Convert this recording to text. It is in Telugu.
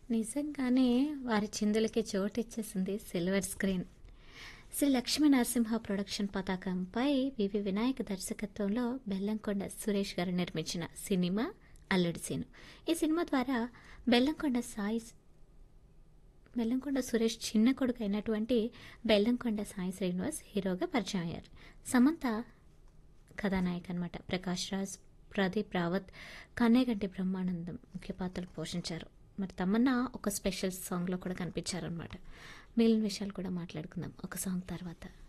నిజంగానే వారి చిందులకి చోటు ఇచ్చేసింది silver screen Shri Lakshmi Narasimha production పతాకంపై వివి వినాయక దర్శకత్వంలో బెల్లంకొండ సురేష్ గారు నిర్మించిన సినిమా అల్లుడి సీను ఈ సినిమా ద్వారా బెల్లంకొండ సాయి బెల్లంకొండ సురేష్ చిన్న కొడుకు అయినటువంటి బెల్లంకొండ సాయి శ్రీనివాస్ హీరోగా పరిచయం అయ్యారు సమంత కథానాయక అనమాట ప్రకాష్ రాజ్ ప్రదీప్ రావత్ కన్నేగంటి బ్రహ్మానందం ముఖ్య పాత్రలు పోషించారు మరి తమన్నా ఒక స్పెషల్ సాంగ్లో కూడా కనిపించారనమాట మిగిలిన విషయాలు కూడా మాట్లాడుకుందాం ఒక సాంగ్ తర్వాత